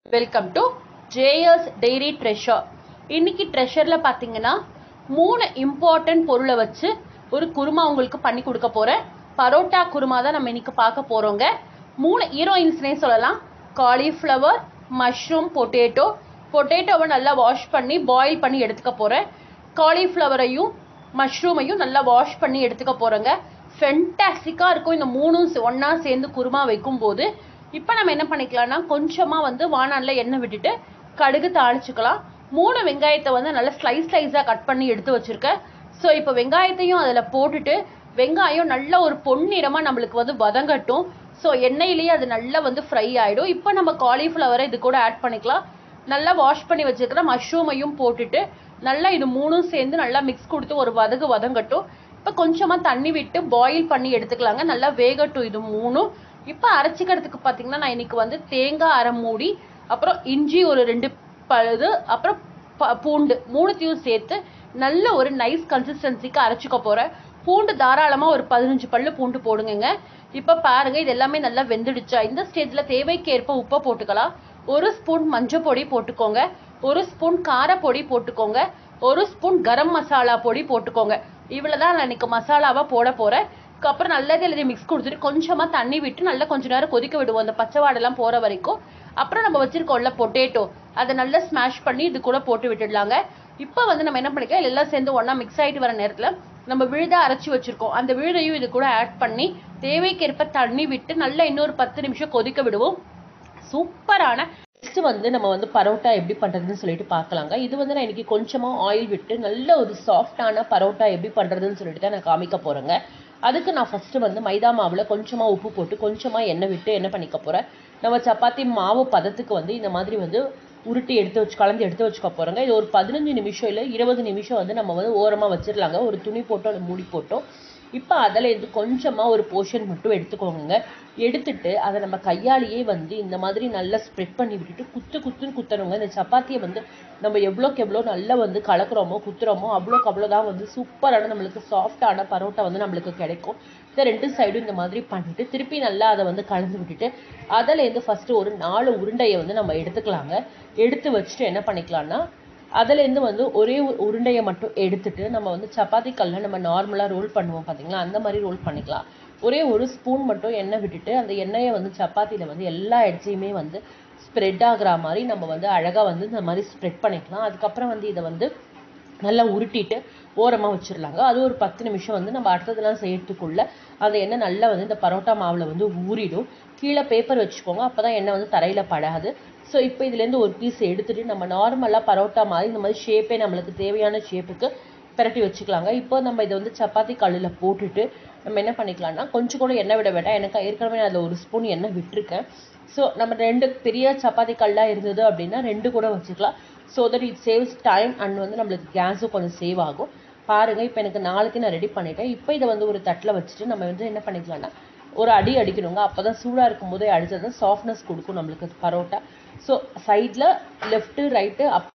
welcome to JS dairy treasure இன்னைக்கு ட்ரெஷரில் பார்த்தீங்கன்னா மூணு இம்பார்ட்டன்ட் பொருளை வச்சு ஒரு குருமா உங்களுக்கு பண்ணி கொடுக்க போகிறேன் பரோட்டா குருமா தான் நம்ம இன்னைக்கு பார்க்க போகிறோங்க மூணு ஹீரோயின்ஸ்னே சொல்லலாம் காலிஃப்ளவர் மஷ்ரூம் பொட்டேட்டோ பொட்டேட்டோவை நல்லா வாஷ் பண்ணி பாயில் பண்ணி எடுத்துக்க போகிறேன் காலிஃப்ளவரையும் மஷ்ரூமையும் நல்லா வாஷ் பண்ணி எடுத்துக்க போகிறேங்க ஃபென்டாஸ்டிக்காக இருக்கும் இந்த மூணும் ஒன்றா சேர்ந்து குருமா வைக்கும்போது இப்போ நம்ம என்ன பண்ணிக்கலாம்னா கொஞ்சமாக வந்து வானாலில் எண்ணெய் விட்டுட்டு கடுகு தாளிச்சுக்கலாம் மூணு வெங்காயத்தை வந்து நல்லா ஸ்லைஸ் ஸ்லைஸாக கட் பண்ணி எடுத்து வச்சுருக்கேன் ஸோ இப்போ வெங்காயத்தையும் அதில் போட்டுட்டு வெங்காயம் நல்ல ஒரு பொன்னிறமாக நம்மளுக்கு வந்து வதங்கட்டும் ஸோ எண்ணெயிலேயே அது நல்லா வந்து ஃப்ரை ஆகிடும் இப்போ நம்ம காலிஃப்ளவரை இது கூட ஆட் பண்ணிக்கலாம் நல்லா வாஷ் பண்ணி வச்சுருக்கிற மஷ்ரூமையும் போட்டுட்டு நல்லா இது மூணும் சேர்ந்து நல்லா மிக்ஸ் கொடுத்து ஒரு வதகு வதங்கட்டும் இப்போ கொஞ்சமாக தண்ணி விட்டு பாயில் பண்ணி எடுத்துக்கலாங்க நல்லா வேகட்டும் இது மூணும் இப்போ அரைச்சிக்கிறதுக்கு பார்த்தீங்கன்னா நான் இன்னைக்கு வந்து தேங்காய் அரை மூடி அப்புறம் இஞ்சி ஒரு ரெண்டு பழுது அப்புறம் ப- பூண்டு மூணுத்தையும் சேர்த்து நல்ல ஒரு நைஸ் கன்சிஸ்டன்சிக்கு அரைச்சிக்க போகிறேன் பூண்டு தாராளமாக ஒரு பதினஞ்சு பல்லு பூண்டு போடுங்கங்க இப்போ பாருங்க இது எல்லாமே நல்லா வெந்துடுச்சா இந்த ஸ்டேஜில் தேவைக்கேற்ப உப்பை போட்டுக்கலாம் ஒரு ஸ்பூன் மஞ்சள் பொடி போட்டுக்கோங்க ஒரு ஸ்பூன் காரப்பொடி போட்டுக்கோங்க ஒரு ஸ்பூன் கரம் மசாலா பொடி போட்டுக்கோங்க இவ்வளோ தான் நான் இன்னைக்கு மசாலாவை போட போகிறேன் அப்புறம் நல்லது எல்லாத்தையும் மிக்ஸ் கொடுத்துட்டு கொஞ்சமாக தண்ணி விட்டு நல்லா கொஞ்ச நேரம் கொதிக்க விடுவோம் அந்த பச்சை வாடெல்லாம் போகிற வரைக்கும் அப்புறம் நம்ம வச்சிருக்கோம்ல பொட்டேட்டோ அதை நல்லா ஸ்மாஷ் பண்ணி இது கூட போட்டு விட்டுடலாங்க இப்போ வந்து நம்ம என்ன பண்ணிக்கலாம் எல்லாம் சேர்ந்து ஒன்றா மிக்ஸ் ஆகிட்டு வர நேரத்தில் நம்ம விழுதா அரைச்சி வச்சிருக்கோம் அந்த விழுதையும் இது கூட ஆட் பண்ணி தேவைக்கேற்ப தண்ணி விட்டு நல்லா இன்னொரு பத்து நிமிஷம் கொதிக்க விடுவோம் சூப்பரான நெக்ஸ்ட் வந்து நம்ம வந்து பரோட்டா எப்படி பண்ணுறதுன்னு சொல்லிட்டு பார்க்கலாங்க இது வந்து நான் இன்னைக்கு கொஞ்சமாக ஆயில் விட்டு நல்ல ஒரு சாஃப்டான பரோட்டா எப்படி பண்ணுறதுன்னு சொல்லிட்டு தான் நான் காமிக்க போகிறேங்க அதுக்கு நான் ஃபஸ்ட்டு வந்து மைதா மாவில் கொஞ்சமாக உப்பு போட்டு கொஞ்சமாக எண்ணெய் விட்டு என்ன பண்ணிக்க போகிறேன் நம்ம சப்பாத்தி மாவு பதத்துக்கு வந்து இந்த மாதிரி வந்து உருட்டி எடுத்து வச்சு கலந்து எடுத்து வச்சுக்க போகிறோங்க இது ஒரு பதினஞ்சு நிமிஷம் இல்லை இருபது நிமிஷம் வந்து நம்ம வந்து ஓரமாக வச்சிடலாங்க ஒரு துணி போட்டோ இல்லை மூடி போட்டோ இப்போ அதில் இருந்து கொஞ்சமாக ஒரு போர்ஷன் மட்டும் எடுத்துக்கோங்க எடுத்துட்டு அதை நம்ம கையாலேயே வந்து இந்த மாதிரி நல்லா ஸ்ப்ரெட் பண்ணி விட்டுட்டு குத்து குத்துன்னு குத்தணுங்க இந்த சப்பாத்தியை வந்து நம்ம எவ்வளோக்கு எவ்வளோ நல்லா வந்து கலக்குறோமோ குத்துறோமோ அவ்வளோக்கு அவ்வளோ தான் வந்து சூப்பரான நம்மளுக்கு சாஃப்டான பரோட்டா வந்து நம்மளுக்கு கிடைக்கும் இந்த ரெண்டு சைடும் இந்த மாதிரி பண்ணிட்டு திருப்பி நல்லா அதை வந்து கலந்து விட்டுட்டு அதிலேருந்து ஃபஸ்ட்டு ஒரு நாலு உருண்டையை வந்து நம்ம எடுத்துக்கலாங்க எடுத்து வச்சுட்டு என்ன பண்ணிக்கலாம்னா அதுலேருந்து வந்து ஒரே ஒரு உருண்டையை மட்டும் எடுத்துட்டு நம்ம வந்து சப்பாத்தி கல்ல நம்ம நார்மலாக ரோல் பண்ணுவோம் பார்த்தீங்களா அந்த மாதிரி ரோல் பண்ணிக்கலாம் ஒரே ஒரு ஸ்பூன் மட்டும் எண்ணெய் விட்டுட்டு அந்த எண்ணெயை வந்து சப்பாத்தியில் வந்து எல்லா இடத்தையுமே வந்து ஸ்ப்ரெட் ஆகுற மாதிரி நம்ம வந்து அழகாக வந்து இந்த மாதிரி ஸ்ப்ரெட் பண்ணிக்கலாம் அதுக்கப்புறம் வந்து இதை வந்து நல்லா உருட்டிட்டு ஓரமாக வச்சிடலாங்க அது ஒரு பத்து நிமிஷம் வந்து நம்ம அடுத்ததெல்லாம் செய்யறதுக்குள்ள அந்த எண்ணெய் நல்லா வந்து இந்த பரோட்டா மாவில் வந்து ஊறிடும் கீழே பேப்பர் வச்சுக்கோங்க அப்போ தான் எண்ணெய் வந்து தரையில் படாது ஸோ இப்போ இதுலேருந்து ஒரு பீஸ் எடுத்துட்டு நம்ம நார்மலாக பரோட்டா மாதிரி இந்த மாதிரி ஷேப்பே நம்மளுக்கு தேவையான ஷேப்புக்கு பிரட்டி வச்சுக்கலாங்க இப்போ நம்ம இதை வந்து சப்பாத்தி கல்லில் போட்டுட்டு நம்ம என்ன பண்ணிக்கலாம்னா கொஞ்சம் கூட எண்ணெய் விட வேண்டாம் எனக்கு ஏற்கனவே நான் அதில் ஒரு ஸ்பூன் எண்ணெய் விட்டுருக்கேன் ஸோ நம்ம ரெண்டு பெரிய சப்பாத்தி கல்லாக இருந்தது அப்படின்னா ரெண்டு கூட வச்சுக்கலாம் so that it saves time and வந்து நம்மளுக்கு கேஸும் கொஞ்சம் சேவ் ஆகும் பாருங்க இப்போ எனக்கு நாளைக்கு நான் ரெடி பண்ணிட்டேன் இப்போ இதை வந்து ஒரு தட்டில் வச்சுட்டு நம்ம வந்து என்ன பண்ணிக்கலாம்னா ஒரு அடி அடிக்கணுங்க அப்போ தான் சூடாக இருக்கும் போதே அடிச்சது சாஃப்ட்னஸ் கொடுக்கும் நம்மளுக்கு பரோட்டா ஸோ சைடில் லெஃப்ட்டு ரைட்டு அப்